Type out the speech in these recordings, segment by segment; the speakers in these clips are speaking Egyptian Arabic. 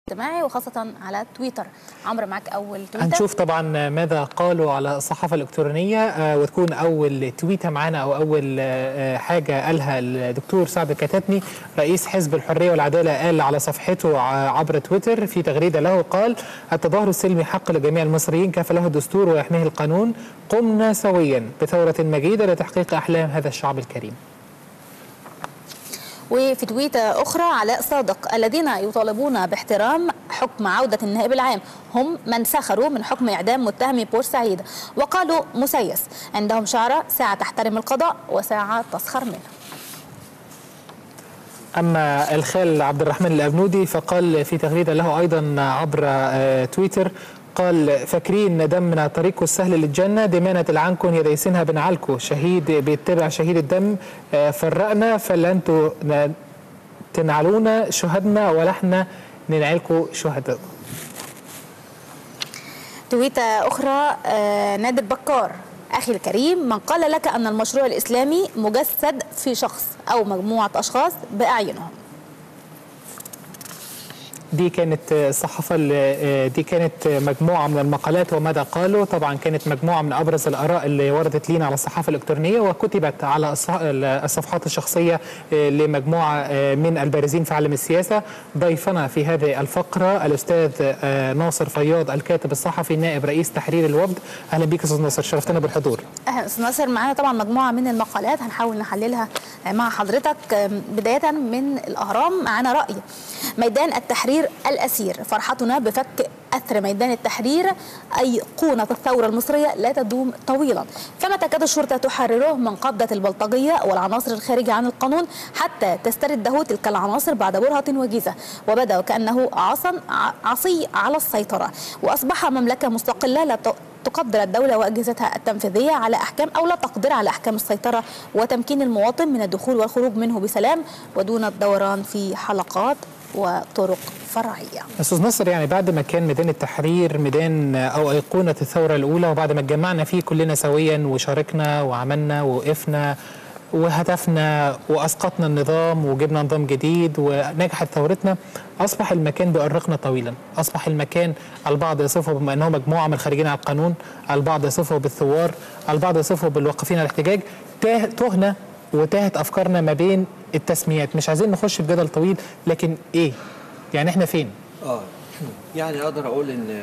الاجتماعي وخاصة على تويتر عمرو معاك أول تويتر هنشوف طبعا ماذا قالوا على الصحافة الإلكترونية آه، وتكون أول تويتة معانا أو أول آه، حاجة قالها الدكتور سعد الكتاتني رئيس حزب الحرية والعدالة قال على صفحته ع- عبر تويتر في تغريدة له قال التظاهر السلمي حق لجميع المصريين كفى له الدستور ويحميه القانون قمنا سويا بثورة مجيدة لتحقيق أحلام هذا الشعب الكريم وفي تويتة أخرى علاء صادق الذين يطالبون باحترام حكم عودة النائب العام هم من سخروا من حكم إعدام متهمي بورسعيد وقالوا مسيس عندهم شعرة ساعة تحترم القضاء وساعة تسخر منه أما الخال عبد الرحمن الأبنودي فقال في تغريدة له أيضا عبر آه، تويتر قال فاكرين دمنا طريقه السهل للجنة دمانة العنكن يديسنها بنعالكو شهيد بيتبع شهيد الدم آه، فرقنا فلا انتوا ن- تنعلونا شهدنا ولا احنا ننعلكوا شهداء تويتة أخرى آه، نادر بكار أخي الكريم من قال لك أن المشروع الإسلامي مجسد في شخص أو مجموعة أشخاص بأعينهم دي كانت الصحافة اللي- دي كانت مجموعة من المقالات وماذا قالوا طبعا كانت مجموعة من أبرز الآراء اللي وردت لينا على الصحافة الإلكترونية وكتبت على الص- الصفحات الشخصية لمجموعة من البارزين في عالم السياسة ضيفنا في هذه الفقرة الأستاذ ناصر فياض الكاتب الصحفي نائب رئيس تحرير الوفد أهلا بك أستاذ ناصر شرفتنا بالحضور أهلا أستاذ ناصر معانا طبعا مجموعة من المقالات هنحاول نحللها مع حضرتك آم، بداية من الأهرام معانا رأي ميدان التحرير الأسير فرحتنا بفك أثر ميدان التحرير أيقونة الثورة المصرية لا تدوم طويلا فما تكاد الشرطة تحرره من قبضة البلطجية والعناصر الخارجة عن القانون حتى تسترده تلك العناصر بعد برهة وجيزة وبدا وكأنه عصا ع- عصي على السيطرة وأصبح مملكة مستقلة لا ت- تقدر الدولة وأجهزتها التنفيذية على أحكام أو لا تقدر على أحكام السيطرة وتمكين المواطن من الدخول والخروج منه بسلام ودون الدوران في حلقات وطرق فرعية استاذ نصر يعني بعد ما كان ميدان التحرير ميدان او ايقونه الثوره الاولى وبعد ما اتجمعنا فيه كلنا سويا وشاركنا وعملنا ووقفنا وهدفنا واسقطنا النظام وجبنا نظام جديد ونجحت ثورتنا اصبح المكان بيؤرقنا طويلا اصبح المكان البعض يصفه بما انه مجموعه من الخارجين على القانون البعض يصفه بالثوار البعض يصفه بالواقفين على الاحتجاج تاه تهنا وتاهت افكارنا ما بين التسميات مش عايزين نخش في جدل طويل لكن ايه يعني احنا فين اه يعني اقدر اقول ان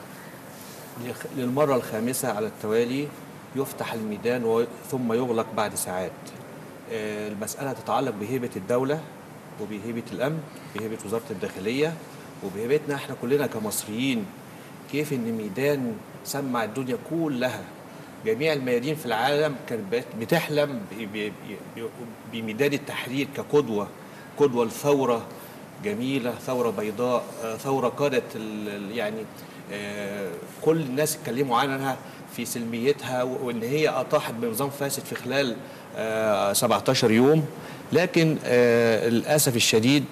لخ- للمره الخامسه على التوالي يفتح الميدان و- ثم يغلق بعد ساعات آه، المساله تتعلق بهيبه الدوله وبهيبه الامن بهيبه وزاره الداخليه وبهيبتنا احنا كلنا كمصريين كيف ان ميدان سمع الدنيا كلها جميع الميادين في العالم كانت بت- بتحلم ب- ب- ب- بميدان التحرير كقدوه قدوه لثوره جميله ثوره بيضاء آه، ثوره قادت ال- ال- يعني آه، كل الناس اتكلموا عنها في سلميتها و- وان هي اطاحت بنظام فاسد في خلال آه، 17 يوم لكن آه، للاسف الشديد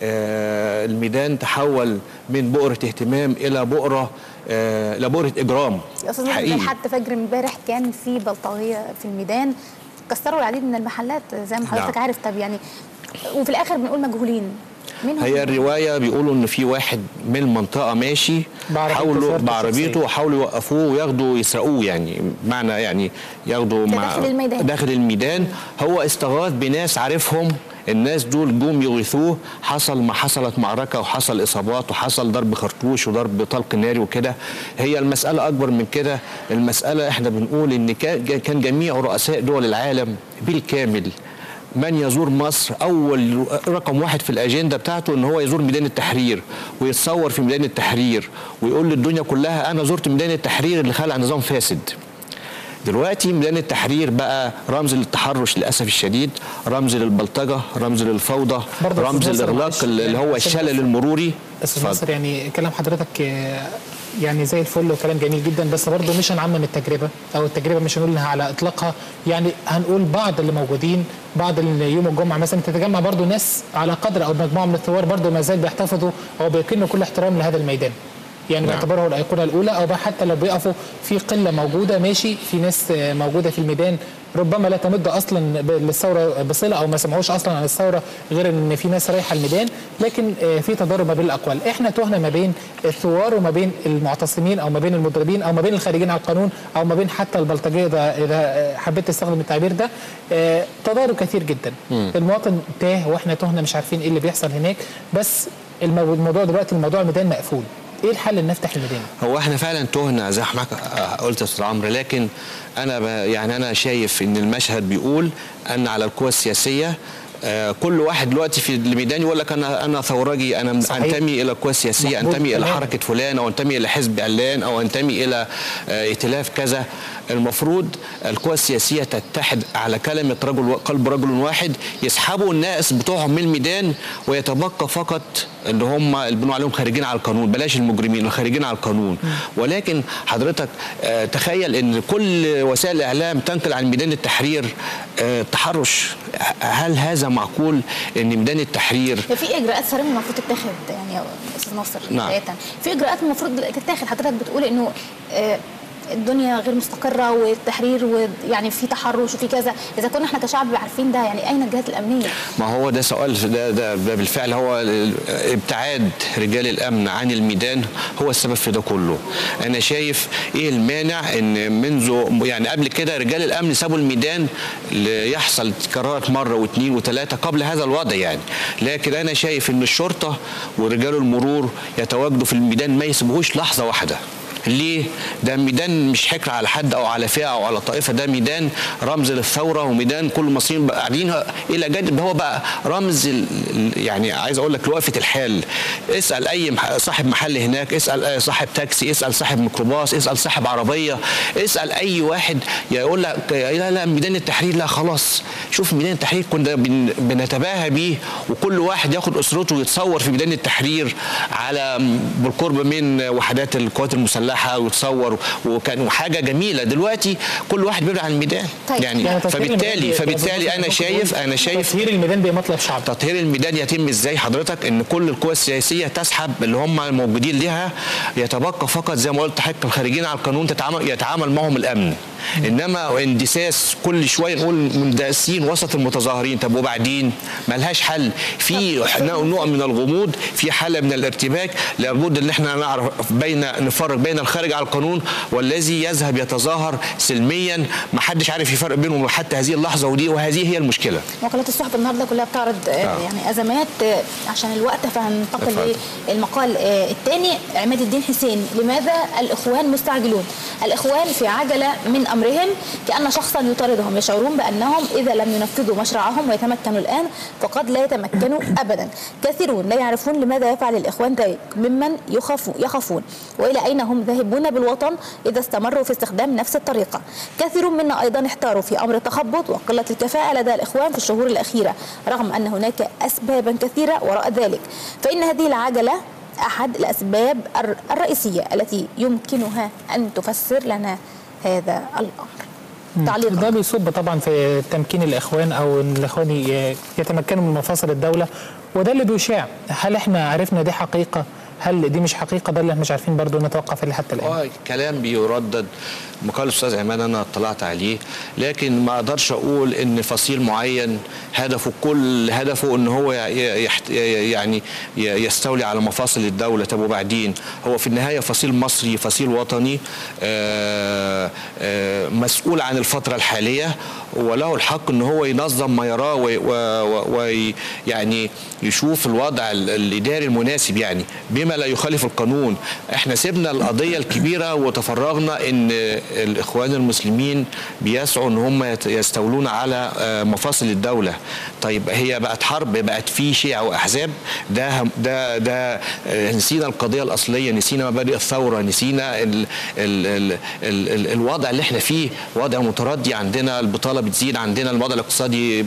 آه، الميدان تحول من بؤره اهتمام الى بؤره آه، الى بؤره اجرام يا استاذ نصر ده حتى فجر امبارح كان في بلطجيه في الميدان كسروا العديد من المحلات زي ما حضرتك نعم. عارف طب يعني وفي الاخر بنقول مجهولين مين هم؟ هي الروايه بيقولوا ان في واحد من المنطقه ماشي بعربيته حاولوا سيارته بعربيته الشخصية. وحاولوا يوقفوه وياخدوا يسرقوه يعني معنى يعني ياخدوا ده مع داخل الميدان. داخل الميدان هو استغاث بناس عارفهم الناس دول جم يغيثوه حصل ما حصلت معركه وحصل اصابات وحصل ضرب خرطوش وضرب طلق ناري وكده هي المساله اكبر من كده المساله احنا بنقول ان كان كان جميع رؤساء دول العالم بالكامل من يزور مصر اول رقم واحد في الاجنده بتاعته ان هو يزور ميدان التحرير ويتصور في ميدان التحرير ويقول للدنيا كلها انا زرت ميدان التحرير اللي خلع نظام فاسد دلوقتي ميدان التحرير بقى رمز للتحرش للاسف الشديد رمز للبلطجه رمز للفوضى برضه رمز أستاذ ناصر الاغلاق معلش، اللي يعني هو عشان الشلل بس- المروري استاذ اتفضل. ناصر يعني كلام حضرتك آه، يعني زي الفل وكلام جميل جدا بس برضه مش هنعمم التجربه او التجربه مش هنقول انها على اطلاقها يعني هنقول بعض اللي موجودين بعض اللي يوم الجمعه مثلا تتجمع برضه ناس على قدر او مجموعه من الثوار برضه ما زال بيحتفظوا او بيكنوا كل احترام لهذا الميدان يعني نعم. باعتباره الايقونه الاولى او بقى حتى لو بيقفوا في قله موجوده ماشي في ناس آه، موجوده في الميدان ربما لا تمد اصلا ب- للثوره بصله او ما سمعوش اصلا عن الثوره غير ان في ناس رايحه الميدان لكن آه، في تضارب ما بين الاقوال احنا تهنا ما بين الثوار وما بين المعتصمين او ما بين المضربين او ما بين الخارجين على القانون او ما بين حتى البلطجيه ده اذا آه، حبيت تستخدم التعبير ده آه، تضارب كثير جدا المواطن تاه واحنا تهنا مش عارفين ايه اللي بيحصل هناك بس المو- الموضوع دلوقتي الموضوع الميدان مقفول ايه الحل ان نفتح الميدان هو احنا فعلا تهنا زي ما حضرتك قلت يا استاذ عمرو لكن انا ب- يعني انا شايف ان المشهد بيقول ان على القوى السياسيه آه، كل واحد دلوقتي في الميدان يقول لك انا انا ثورجي انا صحيح. انتمي الى القوى السياسيه مظبوط انتمي الى تمام. حركه فلان او انتمي الى حزب علان او انتمي الى آه، ائتلاف كذا المفروض القوى السياسيه تتحد على كلمه رجل قلب رجل واحد يسحبوا الناس بتوعهم من الميدان ويتبقى فقط اللي هم اللي بنقول عليهم خارجين على القانون بلاش المجرمين الخارجين على القانون ولكن حضرتك آه، تخيل ان كل وسائل الاعلام تنقل عن ميدان التحرير آه، تحرش هل هذا معقول ان ميدان التحرير في اجراءات صارمه المفروض تتاخد يعني يا استاذ ناصر نعم. بداية. في اجراءات المفروض تتاخد حضرتك بتقول انه آه، الدنيا غير مستقره والتحرير ويعني في تحرش وفي كذا اذا كنا احنا كشعب عارفين ده يعني اين الجهات الامنيه ما هو ده سؤال ده, ده, ده بالفعل هو ال- ابتعاد رجال الامن عن الميدان هو السبب في ده كله انا شايف ايه المانع ان منذ يعني قبل كده رجال الامن سابوا الميدان ليحصل تكرارات مره واثنين وثلاثه قبل هذا الوضع يعني لكن انا شايف ان الشرطه ورجال المرور يتواجدوا في الميدان ما يسيبوهوش لحظه واحده ليه؟ ده ميدان مش حكر على حد او على فئه او على طائفه ده ميدان رمز للثوره وميدان كل المصريين بقى قاعدين الى جانب هو بقى رمز ال- ال- يعني عايز اقول لك لوقفه الحال اسال اي مح- صاحب محل هناك اسال أي صاحب تاكسي اسال صاحب ميكروباص اسال صاحب عربيه اسال اي واحد يقول لك لا لا ميدان التحرير لا خلاص شوف ميدان التحرير كنا بن- بنتباهى بيه وكل واحد ياخد اسرته ويتصور في ميدان التحرير على بالقرب من وحدات القوات المسلحه ويتصور وكان حاجه جميله دلوقتي كل واحد بيبعد عن الميدان طيب. يعني يعني تطهير فبالتالي الميدان- فبالتالي انا شايف انا شايف تطهير الميدان بمطلب شعبي تطهير الميدان يتم ازاي حضرتك ان كل القوى السياسيه تسحب اللي هم موجودين لها يتبقى فقط زي ما قلت حضرتك الخارجين على القانون تتعامل يتعامل معهم الامن انما اندساس كل شويه نقول مندسين وسط المتظاهرين طب وبعدين ملهاش حل في نوع من الغموض في حاله من الارتباك لابد ان احنا نعرف بين نفرق بين الخارج على القانون والذي يذهب يتظاهر سلميا ما حدش عارف يفرق بينهم حتى هذه اللحظه ودي وهذه هي المشكله وكالات الصحف النهارده كلها بتعرض آه، آه. يعني ازمات آه، عشان الوقت فهننتقل اتفضل. للمقال آه، الثاني عماد الدين حسين لماذا الاخوان مستعجلون؟ الاخوان في عجله من امرهم كان شخصا يطاردهم يشعرون بانهم اذا لم ينفذوا مشروعهم ويتمكنوا الان فقد لا يتمكنوا ابدا كثيرون لا يعرفون لماذا يفعل الاخوان ذلك ممن يخافوا يخافون والى اين هم ذاهبون بالوطن اذا استمروا في استخدام نفس الطريقه كثير منا ايضا احتاروا في امر التخبط وقله الكفاءه لدى الاخوان في الشهور الاخيره رغم ان هناك اسبابا كثيره وراء ذلك فان هذه العجله احد الاسباب الر- الرئيسيه التي يمكنها ان تفسر لنا هذا الامر تعليقا ده بيصب طبعا في تمكين الاخوان او ان الاخوان ي- يتمكنوا من مفاصل الدوله وده اللي بيشاع هل احنا عرفنا دي حقيقه هل دي مش حقيقه ده اللي احنا مش عارفين برضو نتوقف عليه حتى الان اه كلام بيردد مقال الاستاذ عماد انا اطلعت عليه لكن ما اقدرش اقول ان فصيل معين هدفه كل هدفه ان هو ي- يحت- يعني ي- يستولي على مفاصل الدوله طب وبعدين هو في النهايه فصيل مصري فصيل وطني آه، آه، مسؤول عن الفتره الحاليه وله الحق ان هو ينظم ما يراه ويعني يشوف الوضع ال- الاداري المناسب يعني بما لا يخالف القانون احنا سيبنا القضيه الكبيره وتفرغنا ان الاخوان المسلمين بيسعوا ان هم يت- يستولون على آه، مفاصل الدوله طيب هي بقت حرب بقت في شيع واحزاب ده هم- ده ده آه، نسينا القضيه الاصليه نسينا مبادئ الثوره نسينا ال ال ال ال ال الوضع اللي احنا فيه وضع متردي عندنا البطاله بتزيد عندنا الوضع الاقتصادي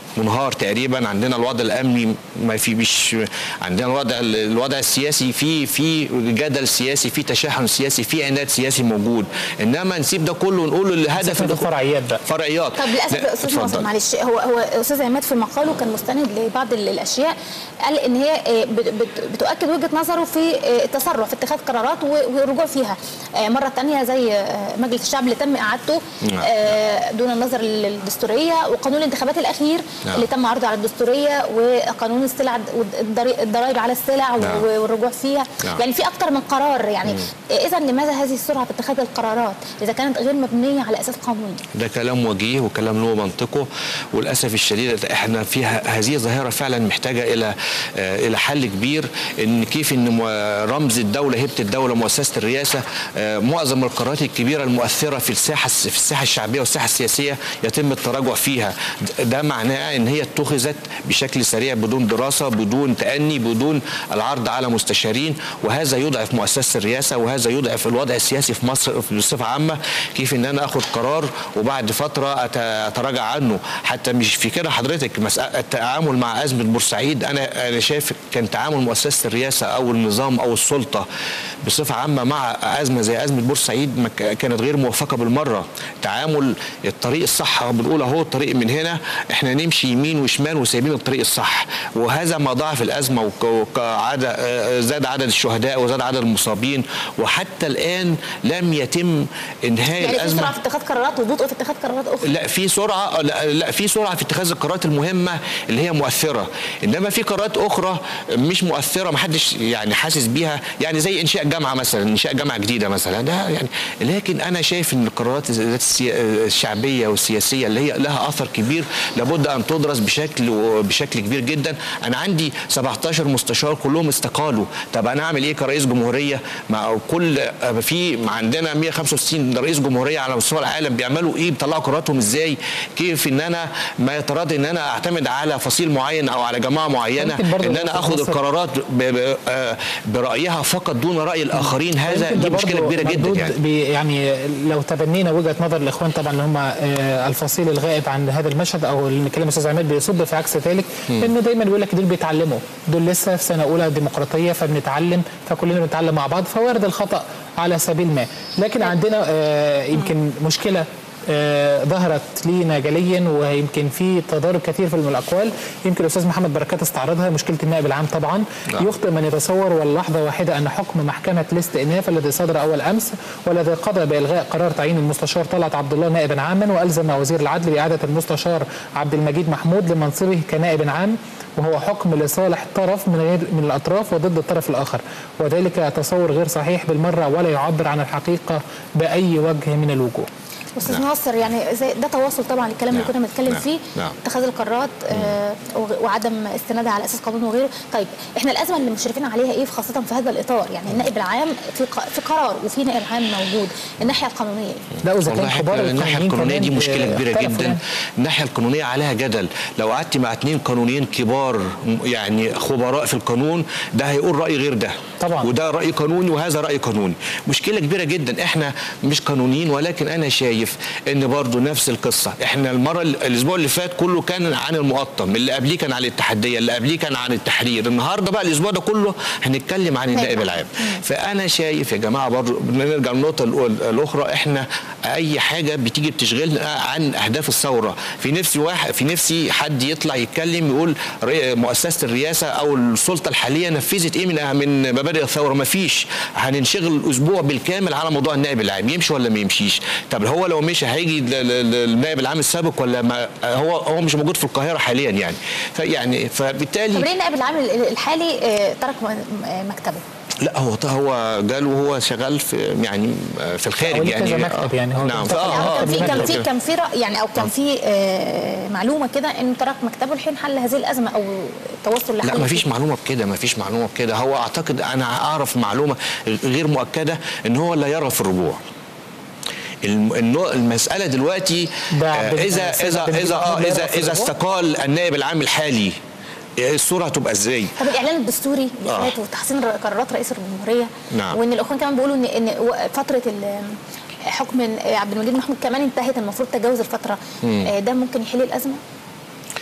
منهار تقريبا عندنا الوضع الامني ما في مش عندنا الوضع الوضع السياسي في في جدل سياسي في تشحن سياسي في عناد سياسي موجود انما نسيب ده كله ونقول الهدف سيبنا في الفرعيات بقى. فرعيات طب للاسف لا، يا استاذ اتفضل. ناصر معلش هو هو استاذ عماد في مقاله كان مستند لبعض ال- الاشياء قال ان هي آه، بت- بت- بتؤكد وجهه نظره في آه، التسرع في اتخاذ قرارات و- والرجوع فيها آه، مره ثانيه زي آه، مجلس الشعب اللي تم اعادته نعم. آه، دون النظر للدستوريه وقانون الانتخابات الاخير نعم. اللي تم عرضه على الدستوريه وقانون السلع والضري- الضرائب على السلع نعم. والرجوع فيها نعم. يعني في اكتر من قرار يعني اذا لماذا هذه السرعه في اتخاذ القرارات اذا كانت غير مبنيه على اساس قانوني ده كلام وجيه وكلام له منطقه وللاسف الشديد احنا فيها هذه ظاهره فعلا محتاجه الى آه، الى حل كبير ان كيف ان مو- رمز الدوله هيبه الدوله مؤسسه الرئاسه آه، معظم القرارات الكبيره المؤثره في الساحه في الساحه الشعبيه والساحه السياسيه يتم التراجع فيها ده معناه ان هي اتخذت بشكل سريع بدون دراسه بدون تاني بدون العرض على مستشارين وهذا يضعف مؤسسه الرئاسه وهذا يضعف الوضع السياسي في مصر بصفه عامه كيف ان انا اخد قرار وبعد فتره أت- اتراجع عنه حتى مش في كده حضرتك مسألة التعامل مع ازمه بورسعيد انا انا شايف كان تعامل مؤسسه الرئاسه او النظام او السلطه بصفه عامه مع ازمه زي ازمه بورسعيد ما ك- كانت غير موفقه بالمره تعامل الطريق الصح بنقول اهو الطريق من هنا احنا نمشي يمين وشمال وسايبين الطريق الصح وهذا ما ضاعف الازمه وك- وكعدد آه، زاد عدد الشهداء وزاد عدد المصابين وحتى الان لم يتم انهاء يعني في الازمه سرعه في اتخاذ قرارات وبطء في اتخاذ قرارات اخرى لا في سرعه لا, لا في سرعه في اتخاذ القرارات المهمه اللي هي مؤثره انما في قرارات اخرى مش مؤثره ما حدش يعني حاسس بيها يعني زي انشاء جامعه مثلا انشاء جامعه جديده مثلا ده يعني لكن انا شايف ان القرارات ذات السيا- الشعبيه والسياسيه اللي هي لها اثر كبير لابد ان تدرس بشكل بشكل كبير جدا انا عندي 17 مستشار كلهم استقالوا طب انا اعمل ايه كرئيس جمهوريه مع كل في عندنا 165 رئيس جمهوريه على مستوى العالم بيعملوا ايه بيطلعوا قراراتهم ازاي كيف ان انا ما يتراضى ان انا اعتمد على فصيل معين او على جماعه معينه ممكن برضه ان انا اخد مصر- القرارات ب- ب- آه، برايها فقط دون راي الاخرين هذا يمكن ده دي مشكله برضو كبيره جدا مردود يعني بي- يعني لو تبنينا وجهه نظر الاخوان طبعا اللي هم آه، الفصيل الغائب عن هذا المشهد او اللي كلام استاذ عماد بيصب في عكس ذلك انه دايما بيقول لك دول بيتعلموا دول لسه في سنه اولى ديمقراطيه فبنتعلم فكلنا بنتعلم مع بعض فوارد الخطا على سبيل ما لكن عندنا آه، يمكن مشكله آه، ظهرت لينا جليا ويمكن في تضارب كثير في الاقوال يمكن الاستاذ محمد بركات استعرضها مشكله النائب العام طبعا نعم. يخطئ من يتصور وللحظه واحده ان حكم محكمه الاستئناف الذي صدر اول امس والذي قضى بالغاء قرار تعيين المستشار طلعت عبد الله نائبا عاما والزم وزير العدل باعاده المستشار عبد المجيد محمود لمنصبه كنائب عام وهو حكم لصالح طرف من غير من الاطراف وضد الطرف الاخر وذلك تصور غير صحيح بالمره ولا يعبر عن الحقيقه باي وجه من الوجوه استاذ نعم. ناصر يعني زي ده تواصل طبعا الكلام اللي نعم. كنا بنتكلم نعم. فيه نعم. اتخاذ القرارات آه وغ- وعدم استنادها على اساس قانون وغيره طيب احنا الازمه اللي مشرفين عليها ايه خاصه في هذا الاطار يعني النائب العام في ق- في قرار وفي نائب عام موجود الناحيه القانونيه ايه لا واذا والله كان كبار حتى الناحيه القانونيين القانونيه دي كمان مشكله كبيره اختلفوا جدا يعني. الناحيه القانونيه عليها جدل لو قعدت مع اتنين قانونيين كبار م- يعني خبراء في القانون ده هيقول راي غير ده طبعا. وده راي قانوني وهذا راي قانوني مشكله كبيره جدا احنا مش قانونيين ولكن انا شايف ان برضو نفس القصه احنا المره الاسبوع اللي فات كله كان عن المقطم اللي قبليه كان عن الاتحاديه اللي قبليه كان عن التحرير النهارده بقى الاسبوع ده كله هنتكلم عن النائب العام فانا شايف يا جماعه برضو نرجع للنقطه الأول- الاخرى احنا اي حاجه بتيجي بتشغلنا عن اهداف الثوره في نفسي واحد في نفسي حد يطلع يتكلم يقول ري- مؤسسه الرئاسه او السلطه الحاليه نفذت ايه من من مبادئ الثوره ما فيش هننشغل الاسبوع بالكامل على موضوع النائب العام يمشي ولا ما يمشيش طب هو لو مشي هيجي ل- ل- للنائب العام السابق ولا ما هو هو مش موجود في القاهره حاليا يعني فيعني طب فبالتالي ليه النائب العام الحالي آه ترك م- آه مكتبه لا هو هو جاله وهو شغال في يعني في الخارج حوالي يعني كذا مكتب يعني هو نعم كان فآه، يعني آه، كان في كان مكتب في كده. كان في رأي يعني او كان في آه معلومه كده انه ترك مكتبه الحين حل هذه الازمه او التوصل لحل لا ما فيش فيه. معلومه بكده ما فيش معلومه بكده هو اعتقد انا اعرف معلومه غير مؤكده ان هو لا يرى في الرجوع الم- النوع- المساله دلوقتي ده آه، عبد- اذا الأستاذ اذا عبد المجيد اذا محمود اه لا يرى اذا في اذا الرجوع؟ استقال النائب العام الحالي آه، الصوره هتبقى ازاي؟ طب الاعلان الدستوري اللي آه. فات وتحسين ر- قرارات رئيس الجمهوريه نعم. وان الاخوان كمان بيقولوا ان ان و- فتره ال- حكم عبد المجيد محمود كمان انتهت المفروض تجاوز الفتره آه، ده ممكن يحل الازمه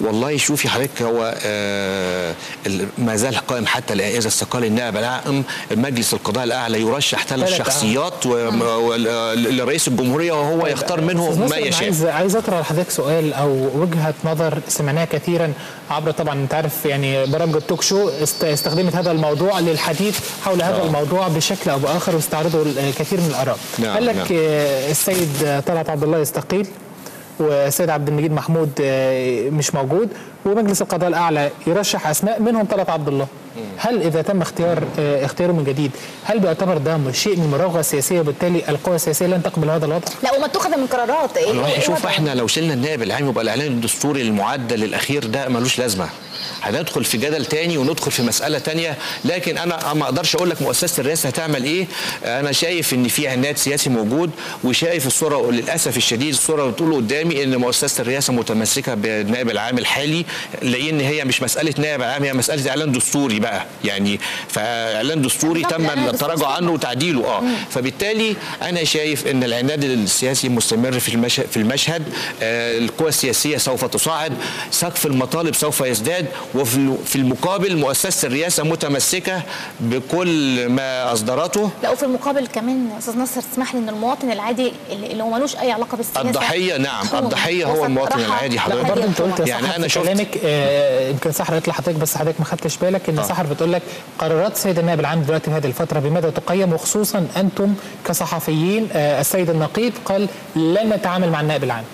والله شوفي حضرتك هو آه ال- ما زال قائم حتى الآن اذا استقال النائب العام مجلس القضاء الاعلى يرشح ثلاث ثلاث شخصيات و- و- لرئيس الجمهوريه وهو يختار أستاذ منهم ناصر، ما أنا يشاء عايز عايز اطرح لحضرتك سؤال او وجهه نظر سمعناها كثيرا عبر طبعا انت عارف يعني برامج التوك شو است- استخدمت هذا الموضوع للحديث حول هذا آه. الموضوع بشكل او باخر واستعرضوا الكثير من الاراء نعم، قال لك نعم. آه، السيد طلعت عبد الله يستقيل والسيد عبد المجيد محمود آه، مش موجود ومجلس القضاء الاعلى يرشح اسماء منهم طلعت عبد الله هل اذا تم اختيار آه، اختياره من جديد هل بيعتبر ده شيء من المراوغه السياسيه وبالتالي القوى السياسيه لن تقبل هذا الوضع؟ لا وما اتخذ من قرارات ايه والله إيه شوف وضعه؟ احنا لو شلنا النائب العام يبقى الاعلان الدستوري المعدل الاخير ده ملوش لازمه هندخل في جدل تاني وندخل في مساله تانية لكن انا ما اقدرش اقول لك مؤسسه الرئاسه هتعمل ايه انا شايف ان في عناد سياسي موجود وشايف الصوره للاسف الشديد الصوره اللي بتقول قدامي ان مؤسسه الرئاسه متمسكه بالنائب العام الحالي لان هي مش مساله نائب عام هي مساله اعلان دستوري بقى يعني فاعلان دستوري بالظبط، تم إعلان التراجع دستوري. عنه وتعديله اه فبالتالي انا شايف ان العناد السياسي مستمر في المشهد في المشهد آه القوى السياسيه سوف تصاعد سقف المطالب سوف يزداد وفي ال- في المقابل مؤسسه الرئاسه متمسكه بكل ما اصدرته لا وفي المقابل كمان يا استاذ نصر تسمح لي ان المواطن العادي اللي اللي هو ملوش اي علاقه بالسياسه الضحية، نعم، خون. الضحية هو وسط المواطن راحة العادي حضرتك. لهذه برضه انت قلت الحكومة. يا يعني صاحب أنا في شفت- كلامك آه، يمكن سحر يطلع حضرتك بس حضرتك ما خدتش بالك ان آه. سحر بتقول لك قرارات السيد النائب العام دلوقتي في هذه الفتره بماذا تقيم وخصوصا انتم كصحفيين آه، السيد النقيب قال لن نتعامل مع النائب العام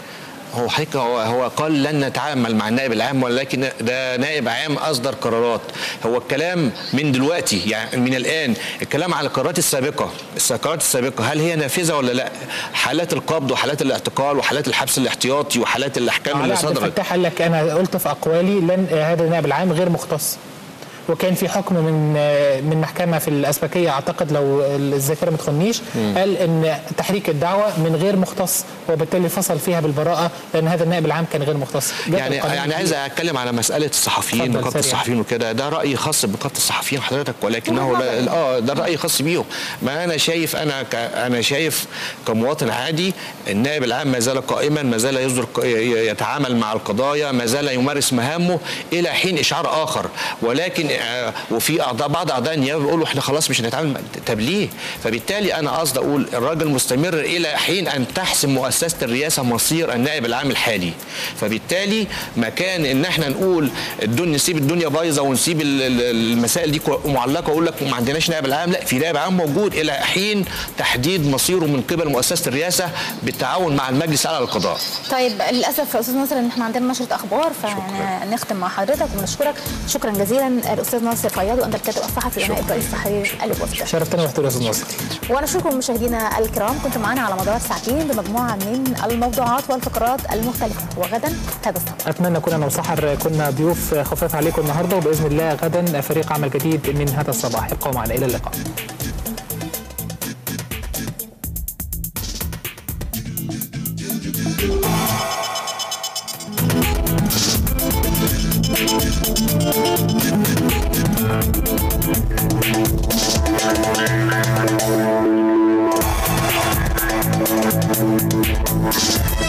هو حقيقة هو هو قال لن نتعامل مع النائب العام ولكن ده نائب عام اصدر قرارات هو الكلام من دلوقتي يعني من الان الكلام على القرارات السابقه القرارات السابقه هل هي نافذه ولا لا حالات القبض وحالات الاعتقال وحالات الحبس الاحتياطي وحالات الاحكام اللي علاء عبد صدرت الفتاح قال لك انا قلت في اقوالي لن آه، هذا النائب العام غير مختص وكان في حكم من آه، من محكمه في الاسبكيه اعتقد لو الذاكره ما تخنيش قال ان تحريك الدعوه من غير مختص وبالتالي فصل فيها بالبراءه لان هذا النائب العام كان غير مختص جاء يعني القانون يعني عايز اتكلم على مساله الصحفيين اتفضل، نقابه سريع. الصحفيين وكده ده راي خاص بنقابه الصحفيين حضرتك ولكنه لا اه ده راي خاص بيهم ما انا شايف انا ك انا شايف كمواطن عادي النائب العام ما زال قائما ما زال يصدر ق- يتعامل مع القضايا ما زال يمارس مهامه الى حين اشعار اخر ولكن آه وفي اعضاء بعض اعضاء النيابه بيقولوا احنا خلاص مش هنتعامل مع- طب ليه؟ فبالتالي انا قصدي اقول الراجل مستمر الى حين ان تحسم مؤسسه الرئاسه مصير النائب العام الحالي فبالتالي مكان ان احنا نقول الدنيا نسيب الدنيا بايظه ونسيب ال- ال- المسائل دي كو- معلقه واقول لك ما عندناش نائب العام لا في نائب عام موجود الى حين تحديد مصيره من قبل مؤسسه الرئاسه بالتعاون مع المجلس الاعلى للقضاء طيب للاسف يا استاذ ناصر ان احنا عندنا نشره اخبار فنختم مع حضرتك ونشكرك شكرا جزيلا الاستاذ ناصر فياض وانت الكاتب الصحفي ونائب رئيس تحرير الوفد شرفتنا وحضور يا استاذ ناصر ونشكركم مشاهدينا الكرام كنتم معنا على مدار ساعتين بمجموعه من الموضوعات والفقرات المختلفه وغدا هذا الصباح اتمنى كنا انا وسحر كنا ضيوف خفاف عليكم النهارده وباذن الله غدا فريق عمل جديد من هذا الصباح ابقوا معنا الى اللقاء Thank